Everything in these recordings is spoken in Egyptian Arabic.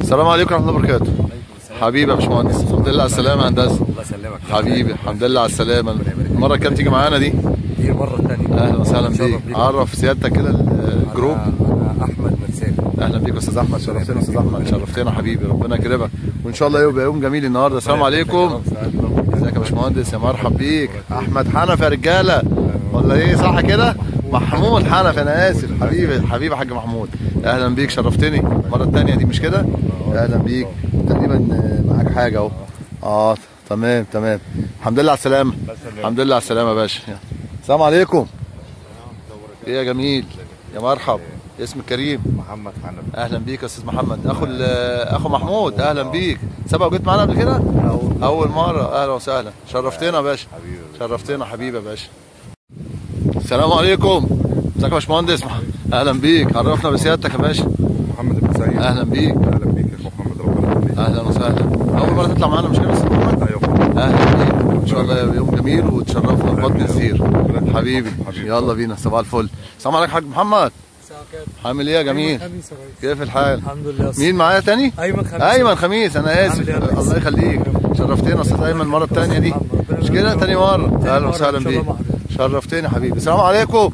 السلام عليكم ورحمه الله وبركاته حبيبي يا باشمهندس الحمد لله على السلامه يا هندسه الله يسلمك حبيبي الحمد لله على السلامه المره كام تيجي معانا دي دي المره الثانيه اهلا وسهلا بيك عرف سيادتك كده الجروب انا احمد مرسال اهلا بيك يا استاذ احمد شرفتنا يا استاذ احمد شرفتنا حبيبي ربنا يكرمك وان شاء الله يبقى يوم جميل النهارده السلام عليكم ازيك يا باشمهندس يا مرحب بيك احمد حنفي يا رجاله ولا ايه صح كده محمود حنفي انا اسف حبيبي حبيبي حاج محمود اهلا بيك شرفتني المره الثانيه دي مش كده اهلا بيك تقريبا معاك حاجه اهو اه تمام تمام الحمد لله على السلامه الحمد لله على السلامه يا باشا السلام عليكم ايه يا جميل يا مرحب اسمك كريم محمد حنفي اهلا بيك يا استاذ محمد اخو ال- اخو محمود اهلا بيك سبق وجيت معانا قبل كده اول مره اهلا وسهلا شرفتنا يا باشا شرفتنا حبيبي يا باشا السلام عليكم ازيك يا باشمهندس اهلا بيك عرفنا بسيادتك يا باشا محمد بن سعيد اهلا بيك اهلا بيك يا محمد ربنا يخليك اهلا وسهلا اول مره تطلع معانا مش كده يا أستاذ محمد ايوه اهلا بيك ان شاء الله يوم جميل وتشرفنا بفضل الزير حبيبي يلا بينا صباح الفل السلام عليكم حاج محمد عامل ايه يا جميل كيف الحال الحمد لله مين معايا تاني ايمن خميس ايمن خميس انا اسف عامل إيه يا ريس؟ الله يخليك شرفتنا استاذ ايمن المره الثانيه دي مش كده تاني مره اهلا مرة وسهلا إن شاء الله بيك مع حضرتك. شرفتني حبيبي السلام عليكم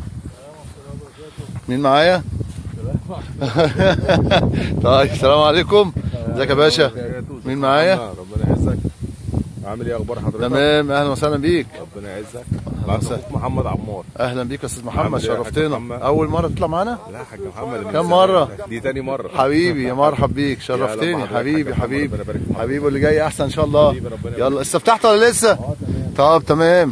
مين معايا طيب السلام عليكم ازيك يا باشا مين معايا ربنا يعزك عامل ايه اخبار حضرتك تمام اهلا وسهلا بيك ربنا يعزك بعد اخوك محمد عمار اهلا بيك يا استاذ محمد عامل إيه يا حاج شرفتنا محمد؟ اول مره تطلع معانا لا يا حاج محمد من كم زمان. مرة؟ دي تاني مره حبيبي يا مرحب بيك شرفتني بحضرتك حبيبي يا محمد، حبيبي ربنا يبارك فيك. حبيبي واللي جاي احسن ان شاء الله حبيبي، ربنا يبارك يلا استفتحت ولا لسه طب تمام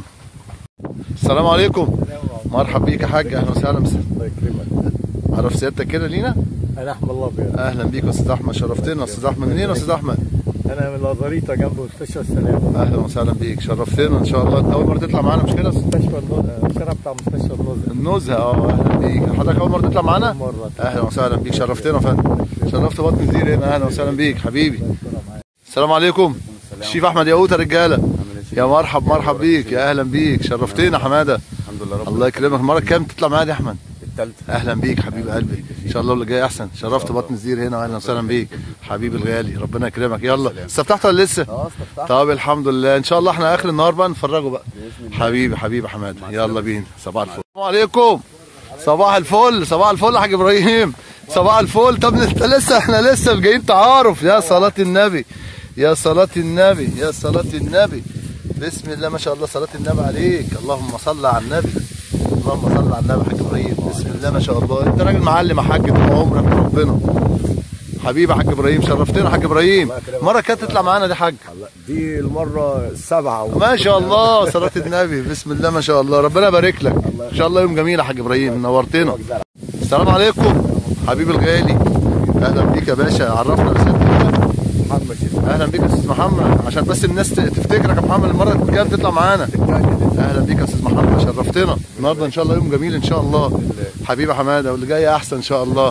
السلام عليكم مرحب بيك يا حاج اهلا وسهلا بس الله يكرمك عرف سيادتك كده لينا انا احمد الله ابيض اهلا بيك يا استاذ احمد شرفتنا يا استاذ احمد منين يا استاذ احمد انا من لازاريطه جنب مستشفى السلام اهلا وسهلا بيك شرفتنا ان شاء الله انت اول مره تطلع معانا مش كده مستشفى النزهه الشارع بتاع مستشفى النزهه النزهه اه اهلا بيك حضرتك اول مره تطلع معانا مرة. اهلا وسهلا بيك شرفتنا يا فندم شرفت بطن الزير هنا اهلا وسهلا بيك حبيبي السلام عليكم الشيف احمد ياقوت يا رجاله يا مرحب مرحب بيك يا اهلا بيك شرفتنا حماده الحمد لله رب الله يكرمك المره كام تطلع معايا يا احمد الثالثه اهلا بيك حبيب قلبي ان شاء الله اللي جاي احسن شرفت بطن الزير هنا واهلا وسهلا بيك حبيبي الغالي ربنا يكرمك يلا استفتحت ولا لسه اه استفتحت طب الحمد لله ان شاء الله احنا اخر النهار بقى نفرجه بقى حبيبي حبيبي حماده يلا بينا صباح الفل السلام عليكم صباح الفل صباح الفل يا حاج ابراهيم صباح الفل طب انت لسه احنا لسه جايين تعارف يا صلاه النبي يا صلاه النبي يا صلاه النبي بسم الله ما شاء الله صلاه النبي عليك اللهم صل على النبي اللهم صل على النبي يا حاج ابراهيم بسم الله ما شاء الله انت راجل معلم يا حاج طول عمرك ربنا حبيبي يا حاج ابراهيم شرفتنا يا حاج ابراهيم مره كانت تطلع معانا دي حاج دي المره السابعه ما شاء الله صلاة النبي بسم الله ما شاء الله ربنا يبارك لك ان شاء الله يوم جميل يا حاج ابراهيم نورتنا السلام عليكم حبيبي الغالي اهلا بيك يا باشا عرفنا رسالتك محمد اهلا بيك يا استاذ محمد عشان بس الناس ت- تفتكرك يا محمد المره الجايه تطلع معانا اهلا بيك يا استاذ محمد شرفتنا النهارده ان شاء الله يوم جميل ان شاء الله حبيبي حماده واللي جاي احسن ان شاء الله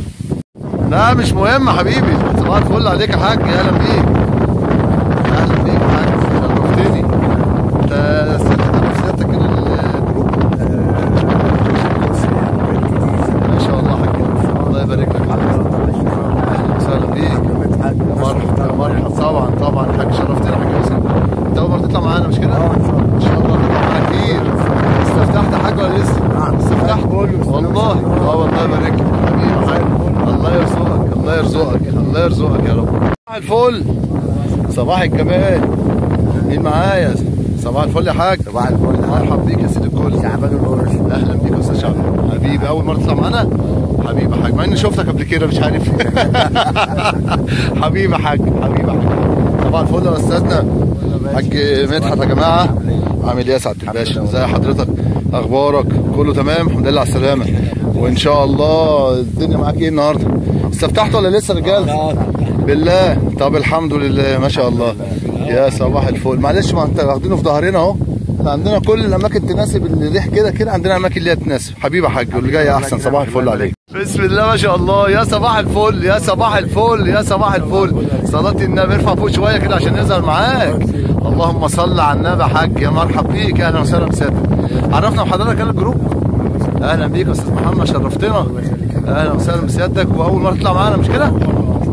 لا مش مهم يا حبيبي صباح الفل عليك يا حاج اهلا بيك اهلا بيك يا حاج شرفتني انت سيادتك سيادتك كده الجروب ما شاء الله حاج الله يبارك لك اهلا وسهلا بيك يا مرحبا يا مرحبا طبعا طبعا حاج شرفتنا يا حاج ياسر انت اول مره تطلع معانا مش كده؟ ان شاء الله تطلع معانا كتير استفتحت يا حاج ولا لسه؟ استفتحت والله اه والله يبارك لك حبيبي يا حاج الله يرزقك الله يرزقك الله يرزقك يا رب صباح الفل صباح الجمال مين معايا؟ صباح الفل يا حاج صباح الفل مرحبا بيك يا سيدي الكل شعبان القرش اهلا بيك يا استاذ شعبان حبيبي اول مره تطلع معانا حبيبي يا حاج مع اني شفتك قبل كده مش عارف حبيبي يا حاج حبيبي يا حاج طبعا الفل يا استاذنا حاج مدحت يا جماعه عامل ايه يا سعاده الباشا ازي حضرتك اخبارك كله تمام الحمد لله على السلامه وان شاء الله الدنيا معاك ايه النهارده استفتحت ولا لسه يا رجاله بالله طب الحمد لله ما شاء الله يا صباح الفل معلش ما انت واخدينه في ظهرنا اهو احنا عندنا كل الاماكن تناسب الريح كده كده عندنا اماكن اللي هي تناسب حبيبي يا حاج واللي جاي احسن صباح الفل عليك بسم الله ما شاء الله يا صباح الفل يا صباح الفل يا صباح الفل صلاة النبي ارفع فوق شويه كده عشان نظهر معاك اللهم صل على النبي يا حاج يا مرحب بيك اهلا وسهلا بسيادتك عرفنا بحضرتك انا الجروب اهلا بيك يا استاذ محمد شرفتنا اهلا وسهلا بسيادتك واول مره تطلع معانا مش كده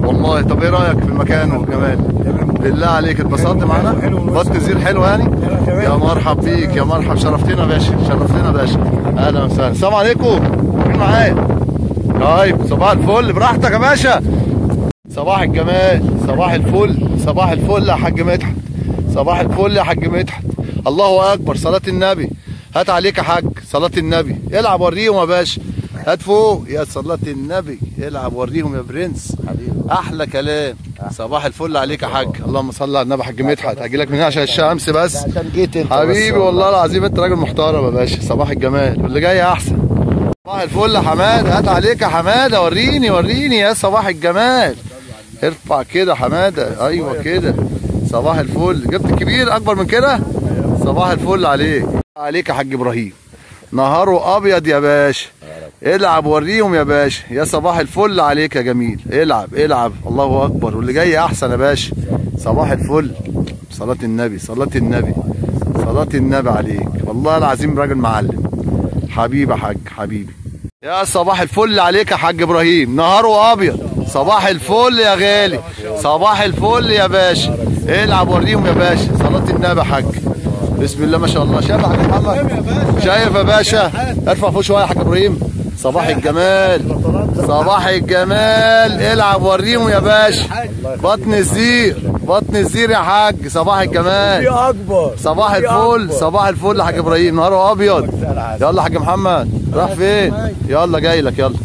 والله طب ايه رايك في المكان والجمال بالله عليك اتبسطت معانا بط زير حلو يعني يا مرحب بيك يا مرحب شرفتنا يا باشا شرفتنا يا باشا اهلا وسهلا السلام عليكم مين معايا طيب صباح الفل براحتك يا باشا صباح الجمال صباح الفل صباح الفل يا حاج مدحت صباح الفل يا حاج مدحت الله اكبر صلاه النبي هات عليك يا حاج صلاه النبي العب وريهم يا باشا هات فوق يا صلاه النبي العب وريهم يا برنس احلى كلام صباح الفل عليك يا حاج اللهم صل على النبي حاج مدحت هاجي لك من هنا عشان الشمس بس عشان جيت انت حبيبي بس والله العظيم انت راجل محترم يا باشا صباح الجمال واللي جاي احسن صباح الفل يا حماده هات عليك يا حماده وريني وريني يا صباح الجمال ارفع كده حماده ايوه كده صباح الفل جبت الكبير اكبر من كده صباح الفل عليك عليك يا حاج ابراهيم نهاره ابيض يا باشا العب وريهم يا باشا يا صباح الفل عليك يا جميل العب العب الله اكبر واللي جاي احسن يا باشا صباح الفل صلاة النبي صلاة النبي صلاة النبي عليك والله العظيم راجل معلم حبيبي يا حاج حبيبي يا صباح الفل عليك يا حاج ابراهيم نهاره ابيض صباح الفل يا غالي صباح الفل يا باشا العب وريهم يا باشا صلاة النبي يا حاج بسم الله ما شاء الله شايف يا حاج محمد شايف يا باشا ارفع فوق شويه يا حاج ابراهيم صباح الجمال صباح الجمال العب وريهم يا باشا بطن الزير بطن الزير يا حاج صباح الجمال يا اكبر صباح الفل صباح الفل يا حاج ابراهيم نهاره ابيض يلا يا حاج محمد راح فين يلا جاي لك يلا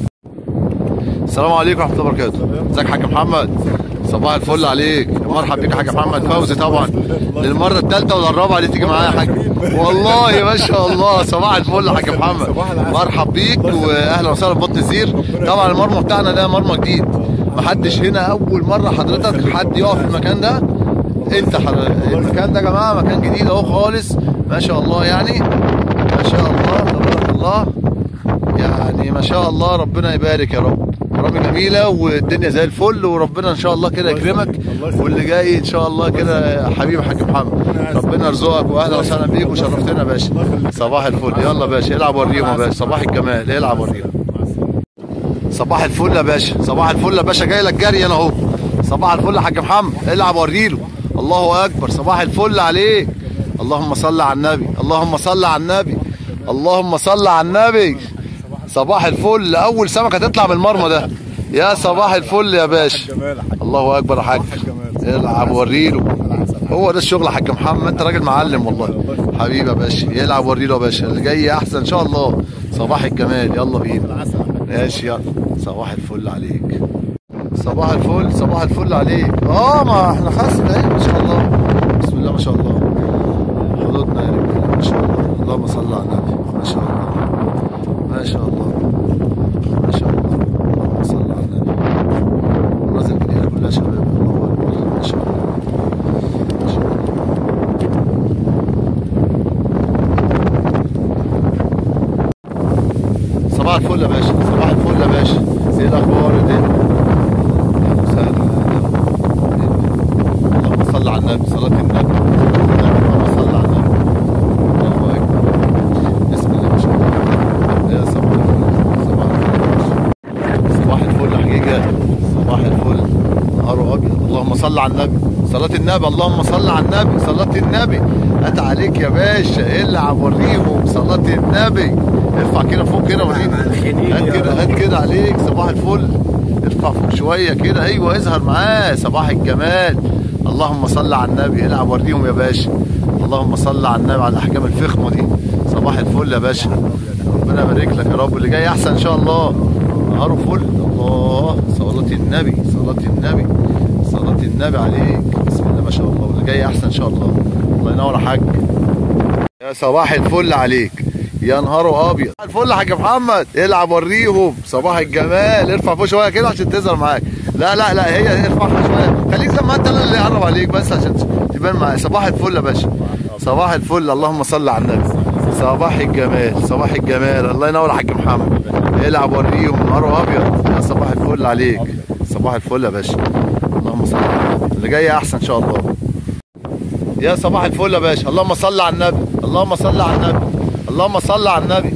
السلام عليكم ورحمه الله وبركاته ازيك يا حاج محمد صباح الفل عليك مرحب بيك يا حاج محمد فوزي طبعا للمره الثالثه ولا الرابعه اللي تيجي معايا يا حاج والله ما شاء الله صباح الفل يا حاج محمد مرحب بيك واهلا وسهلا ببطن الزير طبعا المرمى بتاعنا ده مرمى جديد محدش هنا اول مره حضرتك حد يقف في المكان ده انت حضرتك المكان ده يا جماعه مكان جديد اهو خالص ما شاء الله يعني ما شاء الله تبارك الله يعني ما شاء الله ربنا يبارك يا رب مرامي جميله والدنيا زي الفل وربنا ان شاء الله كده يكرمك واللي جاي ان شاء الله كده يا حبيبي حاج محمد ربنا يرزقك واهلا وسهلا بيك وشرفتنا يا باشا صباح الفل يلا يا باشا العب وريهم يا باشا صباح الجمال العب وريهم صباح الفل يا باشا صباح الفل يا باشا جاي لك جري انا اهو صباح الفل يا حاج محمد العب وريله الله اكبر صباح الفل عليك اللهم صل على النبي اللهم صل على النبي اللهم صل على النبي صباح الفل اول سمكه تطلع من المرمى ده يا صباح الفل يا باشا الله اكبر يا حاج العب وريله هو ده الشغل يا حاج محمد انت راجل معلم والله حبيبي يا باشا يلعب وريله يا باشا اللي جاي احسن ان شاء الله صباح الجمال يلا بينا ماشي يلا صباح الفل عليك صباح الفل صباح الفل عليك اه ما احنا خسر اهي ما شاء الله بسم الله ما شاء الله حدودنا يا رجاله ما شاء الله اللهم صل على النبي ما شاء الله ما شاء الله ما شاء الله اللهم صل على النبي الناس الجديده كلها شباب الله اكبر ما شاء الله ما شاء الله صباح الفل يا باشا صباح الفل يا باشا ايه الاخبار يا دنيا اللهم صل على النبي صلاة النبي اللهم صل على النبي الله اكبر بسم الله ما شاء الله يا صباح الفل صباح الفل صباح الفل يا حقيقة صباح الفل نهاره ابيض اللهم صل على النبي صلاة النبي اللهم صل على النبي صلاة النبي هات عليك يا باشا العب وريهم صلاة النبي ارفع كده فوق كده وريني هات كده هات كده عليك صباح الفل ارفع فوق شويه كده ايوه اظهر معاه صباح الجمال اللهم صل على النبي العب وريهم يا باشا اللهم صل على النبي على الاحكام الفخمه دي صباح الفل يا باشا ربنا يبارك لك يا رب اللي جاي احسن ان شاء الله نهاره فل الله صلاة النبي صلاة النبي صلاة النبي عليك بسم الله ما شاء الله واللي جاي احسن ان شاء الله الله ينور يا حاج يا صباح الفل عليك يا نهاره ابيض الفل يا حاج محمد العب وريهم صباح الجمال ارفع فوق شويه كده عشان تظهر معاك لا لا لا هي ارفعها شويه خليك زي ما انت انا اللي اقرب عليك بس عشان تبان معايا صباح الفل يا باشا صباح الفل اللهم صل على النبي صباح الجمال صباح الجمال الله ينور يا حاج محمد العب وريهم نهاره ابيض يا صباح الفل عليك صباح الفل يا باشا اللهم صل على النبي اللي جاي احسن ان شاء الله يا صباح الفل يا باشا اللهم صل على النبي اللهم صل على النبي اللهم صل على النبي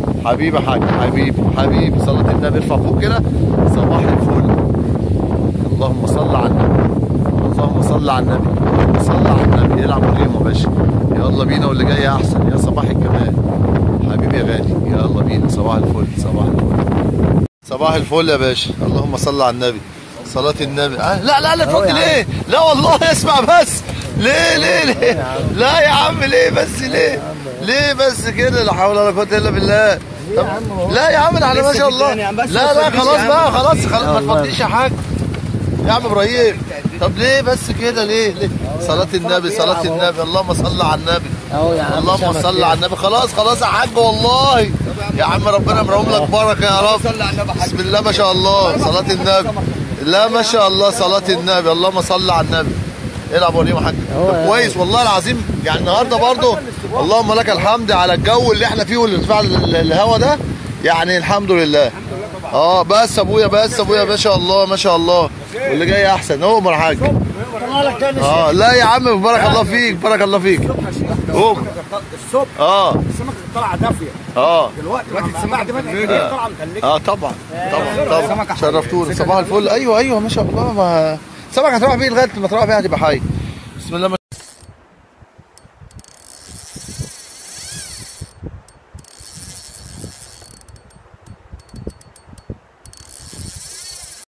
حبيبي يا حاج حبيبي حبيبي صلاة النبي ارفع فوق كده صباح الفل اللهم صل على النبي اللهم صل على النبي اللهم صل على النبي العب وريمه يا باشا يلا بينا واللي جاي احسن يا صباح الجمال حبيبي يا غالي يلا بينا صباح الفل صباح الفل صباح الفل يا باشا اللهم صل على النبي صلاة النبي آه لا لا لا تفضل ليه لا والله اسمع بس ليه ليه ليه لا يا عم ليه بس ليه ليه بس كده لا حول ولا قوة الا بالله طب لا يا عم احنا ما شاء الله لا لا خلاص بقى خلاص خلاص ما تفضيش يا حاج يا عم ابراهيم طب ليه بس كده ليه ليه صلاة النبي صلاة النبي اللهم صل على النبي اللهم صل على النبي خلاص خلاص يا حاج والله يا عم ربنا يمرهم لك بركه يا رب بسم الله ما شاء الله صلاة النبي لا ما شاء الله صلاة النبي اللهم صل على النبي العب وريهم يا حاج طب كويس والله العظيم يعني النهارده برضه اللهم لك الحمد على الجو اللي احنا فيه والارتفاع ال- الهوا ده يعني الحمد لله اه بس ابويا بس ابويا ما شاء الله ما شاء الله واللي جاي احسن اؤمر يا حاج اه لا يا عم بارك الله فيك بارك الله فيك أوه. الصبح اه السمك طلع دافيه اه دلوقتي بعد ما بدأت طلع متلجه اه طبعا طبعا طبعا شرفتونا صباح الفل ايوه ايوه ما شاء الله ما سمك هتروح بيه لغايه ما تروح بيه هتبقى حي بسم الله ما